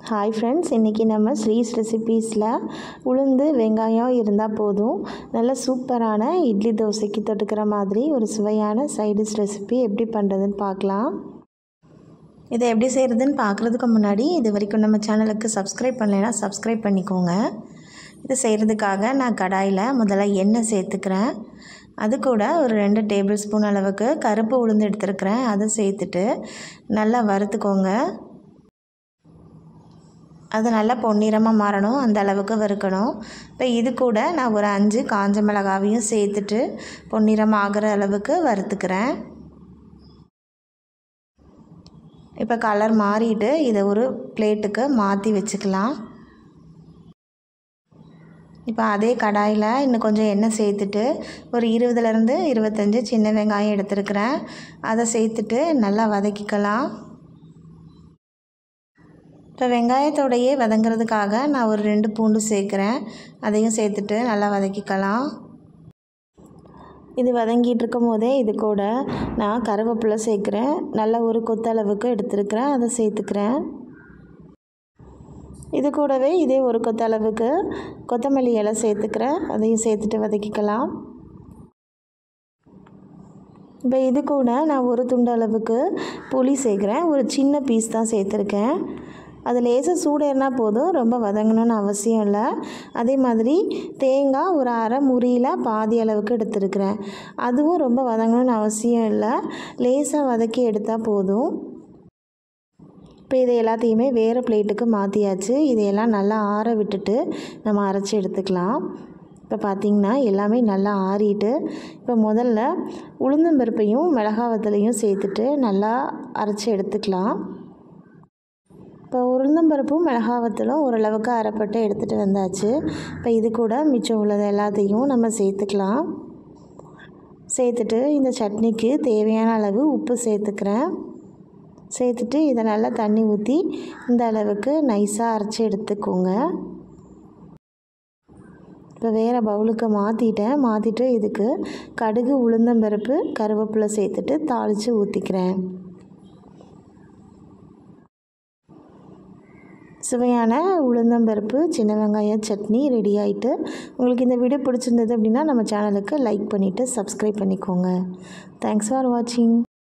hi friends இன்றைக்கி நம்ம ஸ்ரீஸ் ரெசிபீஸில் உளுந்து வெங்காயம் இருந்தால் போதும் நல்ல சூப்பரான இட்லி தோசைக்கு தொட்டுக்கிற மாதிரி ஒரு சுவையான சைடிஷ் ரெசிபி எப்படி பண்ணுறதுன்னு பார்க்கலாம் இதை எப்படி செய்கிறதுன்னு பார்க்குறதுக்கு முன்னாடி இது வரைக்கும் நம்ம சேனலுக்கு சப்ஸ்கிரைப் பண்ணலைன்னா சப்ஸ்கிரைப் பண்ணிக்கோங்க இது செய்கிறதுக்காக நான் கடாயில் முதல்ல எண்ணெய் சேர்த்துக்கிறேன் அது கூட ஒரு ரெண்டு டேபிள் ஸ்பூன் அளவுக்கு கருப்பு உளுந்து எடுத்துருக்கிறேன் அதை சேர்த்துட்டு நல்லா வறுத்துக்கோங்க அது நல்லா பொன்னிறமாக மாறணும் அந்த அளவுக்கு வறுக்கணும் இப்போ இது கூட நான் ஒரு அஞ்சு காஞ்ச மிளகாவையும் சேர்த்துட்டு பொன்னிறம் ஆகிற அளவுக்கு வறுத்துக்கிறேன் இப்போ கலர் மாறிட்டு இதை ஒரு பிளேட்டுக்கு மாற்றி வச்சுக்கலாம் இப்போ அதே கடாயில் இன்னும் கொஞ்சம் எண்ணெய் சேர்த்துட்டு ஒரு இருபதுலேருந்து இருபத்தஞ்சி சின்ன வெங்காயம் எடுத்துருக்கிறேன் அதை சேர்த்துட்டு நல்லா வதக்கிக்கலாம் இப்போ வெங்காயத்தோடையே வதங்கிறதுக்காக நான் ஒரு ரெண்டு பூண்டு சேர்க்குறேன் அதையும் சேர்த்துட்டு நல்லா வதக்கிக்கலாம் இது வதங்கிட்டு இருக்கும் போதே இது கூட நான் கருவேப்பிலை சேர்க்குறேன் நல்ல ஒரு கொத்தளவுக்கு எடுத்துருக்கிறேன் அதை சேர்த்துக்கிறேன் இது கூடவே இதே ஒரு கொத்தளவுக்கு கொத்தமல்லி இலை சேர்த்துக்கிறேன் அதையும் சேர்த்துட்டு வதக்கிக்கலாம் இப்போ இது கூட நான் ஒரு துண்டு அளவுக்கு புளி சேர்க்குறேன் ஒரு சின்ன பீஸ் தான் சேர்த்துருக்கேன் அது லேசாக சூடேறினா போதும் ரொம்ப வதங்கணும்னு அவசியம் இல்லை அதே மாதிரி தேங்காய் ஒரு அரை முறியில் பாதி அளவுக்கு எடுத்துருக்கிறேன் அதுவும் ரொம்ப வதங்கணும்னு அவசியம் இல்லை லேசாக வதக்கி எடுத்தால் போதும் இப்போ இதை எல்லாத்தையுமே வேறு பிளேட்டுக்கு மாற்றியாச்சு இதையெல்லாம் நல்லா ஆற விட்டுட்டு நம்ம அரைச்சி எடுத்துக்கலாம் இப்போ பார்த்திங்கன்னா எல்லாமே நல்லா ஆறிட்டு இப்போ முதல்ல உளுந்தம்பருப்பையும் மிளகாவத்தலையும் சேர்த்துட்டு நல்லா அரைச்சி எடுத்துக்கலாம் இப்போ உளுந்தம்பருப்பும் மிளகாவத்தலும் ஓரளவுக்கு அரைப்பட்டு எடுத்துகிட்டு வந்தாச்சு இப்போ இது கூட மிச்சம் உள்ளது எல்லாத்தையும் நம்ம சேர்த்துக்கலாம் சேர்த்துட்டு இந்த சட்னிக்கு தேவையான அளவு உப்பு சேர்த்துக்கிறேன் சேர்த்துட்டு இதை நல்லா தண்ணி ஊற்றி இந்த அளவுக்கு நைஸாக அரைச்சி எடுத்துக்கோங்க இப்போ வேறு பவுலுக்கு மாற்றிட்டேன் மாற்றிட்டு இதுக்கு கடுகு உளுந்தம்பருப்பு கருவேப்பிலை சேர்த்துட்டு தாளித்து ஊற்றிக்கிறேன் சுவையான உளுந்தம்பருப்பு சின்ன வெங்காய சட்னி ரெடி ஆகிட்டு உங்களுக்கு இந்த வீடியோ பிடிச்சிருந்தது அப்படின்னா நம்ம சேனலுக்கு லைக் பண்ணிவிட்டு சப்ஸ்கிரைப் பண்ணிக்கோங்க தேங்க்ஸ் ஃபார் வாட்சிங்